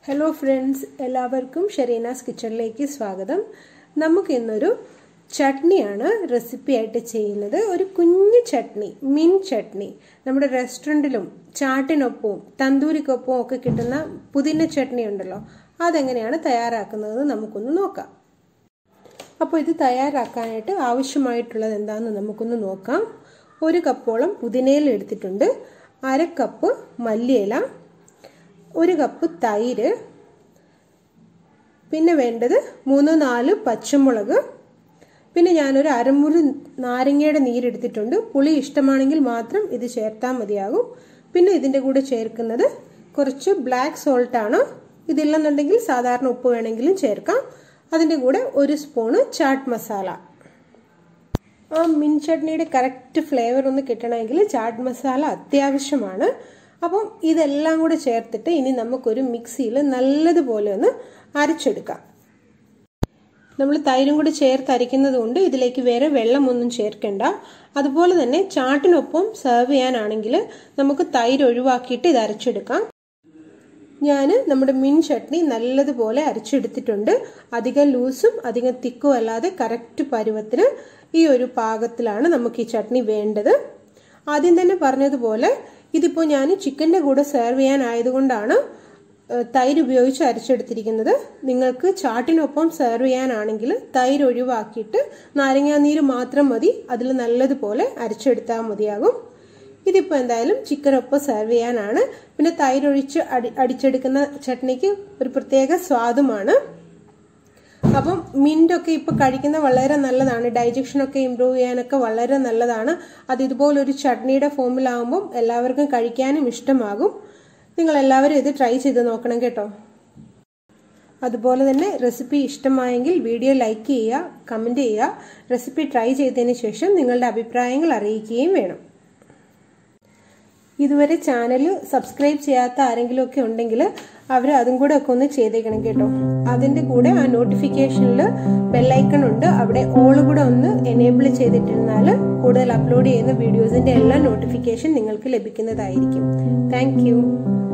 hello friends എല്ലാവർക്കും ഷെറീനാസ് കിച്ചണിലേക്ക് സ്വാഗതം നമുക്ക് ഇന്നൊരു ചട്നിയാണ് റെസിപ്പി ആയിട്ട് ചെയ്യുന്നത് ഒരു കുഞ്ഞു ചട്നി മിൻ ചട്നി നമ്മുടെ റെസ്റ്റോറൻറ്റിലും ചാട്ടിനൊപ്പവും തന്തൂരിക്കൊപ്പവും ഒക്കെ കിട്ടുന്ന പുതിന ചട്നി ഉണ്ടല്ലോ അതെങ്ങനെയാണ് തയ്യാറാക്കുന്നത് നമുക്കൊന്ന് നോക്കാം അപ്പോൾ ഇത് തയ്യാറാക്കാനായിട്ട് ആവശ്യമായിട്ടുള്ളത് എന്താണെന്ന് നമുക്കൊന്ന് നോക്കാം ഒരു കപ്പോളം പുതിനയില എടുത്തിട്ടുണ്ട് അര കപ്പ് മല്ലിയില ഒരു കപ്പ് തൈര് പിന്നെ വേണ്ടത് മൂന്നോ നാല് പച്ചമുളക് പിന്നെ ഞാനൊരു അരമുറി നാരങ്ങയുടെ നീരെടുത്തിട്ടുണ്ട് പുളി ഇഷ്ടമാണെങ്കിൽ മാത്രം ഇത് ചേർത്താൽ മതിയാകും പിന്നെ ഇതിൻ്റെ കൂടെ ചേർക്കുന്നത് കുറച്ച് ബ്ലാക്ക് സോൾട്ടാണ് ഇതില്ലെന്നുണ്ടെങ്കിൽ സാധാരണ ഉപ്പ് വേണമെങ്കിലും ചേർക്കാം അതിൻ്റെ കൂടെ ഒരു സ്പൂണ് ചാട്ട് മസാല ആ മിൻ ചട്നിയുടെ കറക്റ്റ് ഫ്ലേവർ ഒന്ന് കിട്ടണമെങ്കിൽ ചാട്ട് മസാല അത്യാവശ്യമാണ് അപ്പം ഇതെല്ലാം കൂടെ ചേർത്തിട്ട് ഇനി നമുക്കൊരു മിക്സിയിൽ നല്ലതുപോലെ ഒന്ന് അരച്ചെടുക്കാം നമ്മൾ തൈരും കൂടി ചേർത്ത് അരയ്ക്കുന്നത് കൊണ്ട് ഇതിലേക്ക് വേറെ വെള്ളമൊന്നും ചേർക്കണ്ട അതുപോലെ തന്നെ ചാട്ടിനൊപ്പം സെർവ് ചെയ്യാനാണെങ്കിൽ നമുക്ക് തൈര് ഒഴിവാക്കിയിട്ട് ഇത് അരച്ചെടുക്കാം ഞാൻ നമ്മുടെ മിൻ ചട്നി നല്ലതുപോലെ അരച്ചെടുത്തിട്ടുണ്ട് അധികം ലൂസും അധികം തിക്കും അല്ലാതെ കറക്റ്റ് പരുവത്തിന് ഈ ഒരു പാകത്തിലാണ് നമുക്ക് ഈ ചട്നി വേണ്ടത് ആദ്യം തന്നെ പറഞ്ഞതുപോലെ ഇതിപ്പോൾ ഞാൻ ചിക്കൻ്റെ കൂടെ സെർവ് ചെയ്യാനായതുകൊണ്ടാണ് തൈര് ഉപയോഗിച്ച് അരച്ചെടുത്തിരിക്കുന്നത് നിങ്ങൾക്ക് ചാട്ടിനൊപ്പം സെർവ് ചെയ്യാനാണെങ്കിൽ തൈര് ഒഴിവാക്കിയിട്ട് നാരങ്ങാനീര് മാത്രം മതി അതിൽ നല്ലതുപോലെ അരച്ചെടുത്താൽ മതിയാകും ഇതിപ്പോൾ എന്തായാലും ചിക്കനൊപ്പം സെർവ് ചെയ്യാനാണ് പിന്നെ തൈരൊഴിച്ച് അടി അടിച്ചെടുക്കുന്ന ചട്നിക്ക് ഒരു പ്രത്യേക സ്വാദുമാണ് അപ്പം മിൻ്റൊക്കെ ഇപ്പോൾ കഴിക്കുന്ന വളരെ നല്ലതാണ് ഡൈജഷനൊക്കെ ഇമ്പ്രൂവ് ചെയ്യാനൊക്കെ വളരെ നല്ലതാണ് അത് ഇതുപോലൊരു ചട്നിയുടെ ഫോമിലാകുമ്പം എല്ലാവർക്കും കഴിക്കാനും ഇഷ്ടമാകും നിങ്ങൾ എല്ലാവരും ഇത് ട്രൈ ചെയ്ത് നോക്കണം കേട്ടോ അതുപോലെ തന്നെ റെസിപ്പി ഇഷ്ടമായെങ്കിൽ വീഡിയോ ലൈക്ക് ചെയ്യുക കമൻറ്റ് ചെയ്യുക റെസിപ്പി ട്രൈ ചെയ്തതിന് ശേഷം നിങ്ങളുടെ അഭിപ്രായങ്ങൾ അറിയിക്കുകയും വേണം ഇതുവരെ ചാനൽ സബ്സ്ക്രൈബ് ചെയ്യാത്ത ആരെങ്കിലും ഒക്കെ ഉണ്ടെങ്കിൽ അവർ അതും കൂടെ ഒക്കെ ഒന്ന് ചെയ്തേക്കണം കേട്ടോ അതിൻ്റെ കൂടെ ആ നോട്ടിഫിക്കേഷനിൽ ബെല്ലൈക്കൺ ഉണ്ട് അവിടെ ഓള് കൂടെ ഒന്ന് എനേബിൾ ചെയ്തിട്ടിരുന്നാൽ കൂടുതൽ അപ്ലോഡ് ചെയ്യുന്ന വീഡിയോസിൻ്റെ എല്ലാ നോട്ടിഫിക്കേഷൻ നിങ്ങൾക്ക് ലഭിക്കുന്നതായിരിക്കും താങ്ക്